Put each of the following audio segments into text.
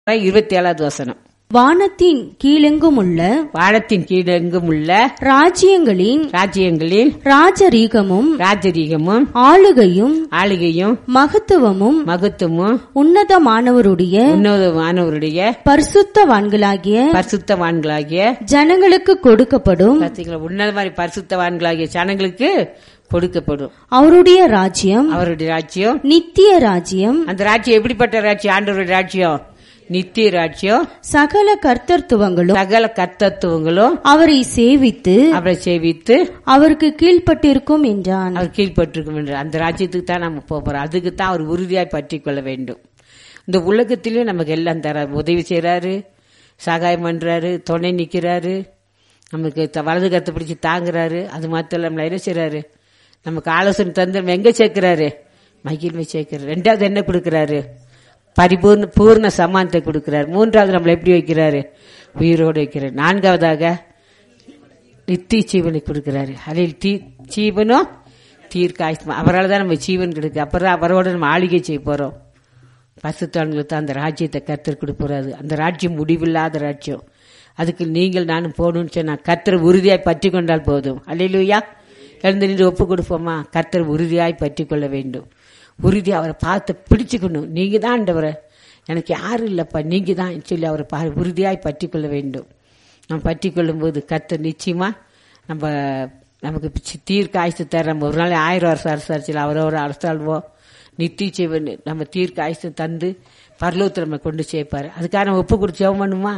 இருபத்தி ஏழாவது வசனம் வானத்தின் கீழெங்குமுள்ள வானத்தின் கீழெங்கும் உள்ள ராஜ்யங்களின் ராஜ்யங்களில் ராஜரீகமும் ராஜரீகமும் ஆளுகையும் ஆளுகையும் மகத்துவமும் மகத்துவமும் உன்னதமானவருடைய உன்னதமானவருடைய பரிசுத்தவான்களாகிய பரிசுத்தவான்களாகிய ஜனங்களுக்கு கொடுக்கப்படும் பார்த்தீங்களா உன்னத மாதிரி பரிசுத்தவான்களாகிய ஜனங்களுக்கு கொடுக்கப்படும் அவருடைய ராஜ்யம் அவருடைய ராஜ்யம் நித்திய ராஜ்யம் அந்த ராஜ்யம் எப்படிப்பட்ட ராஜ்யம் ஆண்டவருடைய ராஜ்யம் நித்திய ராஜ்யம் சகல கர்த்தர்த்துவங்களும் சகல கர்த்தத்துவங்களும் அவரை சேவித்து அவரை சேவித்து அவருக்கு கீழ்ப்பட்டிருக்கும் என்றான் அவர் கீழ்ப்பட்டிருக்கும் என்று அந்த ராஜ்யத்துக்கு தான் நம்ம போக போறோம் அதுக்கு தான் அவர் உறுதியாய் பற்றி கொள்ள வேண்டும் இந்த உலகத்திலயும் நமக்கு எல்லாம் தரார் உதவி செய்றாரு சகாயம் பண்றாரு துணை நிக்கிறாரு நமக்கு த- வலது கத்தை பிடிச்சி தாங்குறாரு அது மாத்திரம் நம்மள என்ன செய்றாரு நமக்கு ஆலோசனை தந்து நம்ம எங்க சேர்க்கிறாரு மகிழ்மை சேர்க்கிறாரு ரெண்டாவது என்ன கொடுக்கிறாரு பரிபூர்ண பூர்ண சமானத்தை கொடுக்கிறார் மூன்றாவது நம்மளை எப்படி வைக்கிறாரு உயிரோடு வைக்கிறார் நான்காவதாக நித்திய ஜீவனை கொடுக்கிறாரு அதில் தீ ஜீவனும் தீர்க்காயுஷ்மா அவரால் தான் நம்ம ஜீவன் கிடைக்கு அப்புறம் அவரோட நம்ம ஆளிகை செய்ய போறோம் பசுத்தான்களுக்கு தான் அந்த ராஜ்யத்தை கத்தர் கொடுப்பறாரு அந்த ராஜ்யம் முடிவில்லாத ராஜ்யம் அதுக்கு நீங்கள் நானும் போகணும்னு சொன்னா கத்தர் உறுதியாய் பற்றி கொண்டால் போதும் அல்லையிலுயா எழுந்து நின்று ஒப்பு கொடுப்போமா கத்தர் உறுதியாய் பற்றி கொள்ள வேண்டும் உறுதி அவரை பார்த்து பிடிச்சுக்கணும் நீங்க தான் ஆண்டவரை எனக்கு யாரும் இல்லப்பா நீங்க தான் சொல்லி அவரை பா உறுதியாய் பற்றி கொள்ள வேண்டும் நம்ம பற்றி கொள்ளும்போது கத்தர் நிச்சயமா நம்ம நமக்கு சி- தீர்க்க ஆயுசு தர நம்ம ஒரு நாள் ஆயிரம் வருஷம் அரசாட்சியில் அவரோட அரசாள்வோம் நித்திய செய்வன் நம்ம தீர்க்க ஆயுசு தந்து பரலோகத்தில் நம்ம கொண்டு சேர்ப்பாரு அதுக்காக நம்ம ஒப்பு கொடுத்து ஜெபம் பண்ணுமா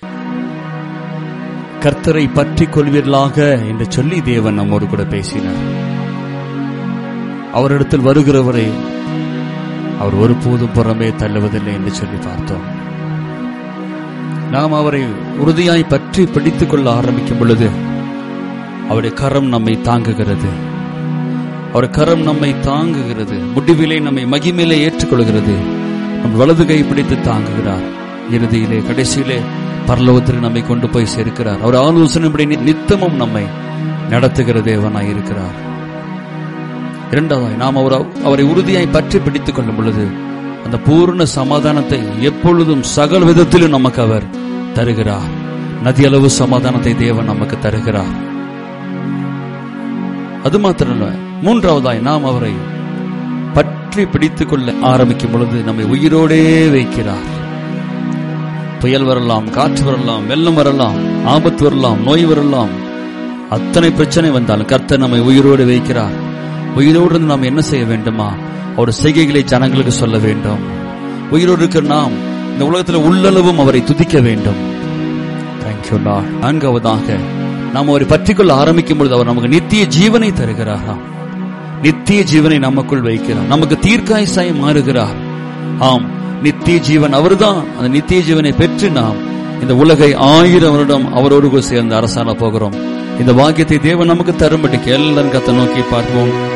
கர்த்தரை பற்றிக் கொள்வீர்களாக என்று சொல்லி தேவன் நம்மோடு கூட பேசினார் அவரிடத்தில் வருகிறவரை அவர் ஒருபோதும் புறமே தள்ளுவதில்லை என்று சொல்லி பார்த்தோம் நாம் அவரை உறுதியாய் பற்றி பிடித்துக் கொள்ள ஆரம்பிக்கும் பொழுது அவருடைய கரம் நம்மை தாங்குகிறது அவர் கரம் நம்மை தாங்குகிறது முடிவிலே நம்மை மகிமையிலே ஏற்றுக்கொள்கிறது நம் வலது கை பிடித்து தாங்குகிறார் இறுதியிலே கடைசியிலே பரலோகத்தில் நம்மை கொண்டு போய் சேர்க்கிறார் அவர் ஆலோசனைப்படி நி- நித்தமும் நம்மை நடத்துகிற தேவனாய் இருக்கிறார் இரண்டாவதாய் நாம் அவர் அவரை உறுதியாய் பற்றி பிடித்துக் கொள்ளும் பொழுது அந்த பூர்ண சமாதானத்தை எப்பொழுதும் சகல விதத்திலும் நமக்கு அவர் தருகிறார் நதியளவு சமாதானத்தை தேவன் நமக்கு தருகிறார் அது மாத்திரமல்ல மூன்றாவதாய் நாம் அவரை பற்றி பிடித்துக் கொள்ள ஆரம்பிக்கும் பொழுது நம்மை உயிரோடே வைக்கிறார் புயல் வரலாம் காற்று வரலாம் வெள்ளம் வரலாம் ஆபத்து வரலாம் நோய் வரலாம் அத்தனை பிரச்சனை வந்தாலும் கர்த்தர் நம்மை உயிரோடு வைக்கிறார் உயிரோடு இருந்து நாம் என்ன செய்ய வேண்டுமா அவர் செய்கைகளை ஜனங்களுக்கு சொல்ல வேண்டும் உயிரோடு இருக்கிற நாம் இந்த உலகத்தில் உள்ளளவும் அவரை துதிக்க வேண்டும் தேங்க்யூ லார்ட் நான்காவதாக நாம் அவரை பற்றிக்கொள்ள ஆரம்பிக்கும் பொழுது அவர் நமக்கு நித்திய ஜீவனை தருகிறாராம் நித்திய ஜீவனை நமக்குள் வைக்கிறார் நமக்கு தீர்க்காயசாய் மாறுகிறார் ஆம் நித்திய ஜீவன் அவர்தான் அந்த நித்திய ஜீவனை பெற்று நாம் இந்த உலகை ஆயிரம் வருடம் அவரோடு கூட சேர்ந்து அரசாண போகிறோம் இந்த வாக்கியத்தை தேவன் நமக்கு தரும்படிக்கு எல்லாரும் கத்தை நோக்கி பார்ப்போம்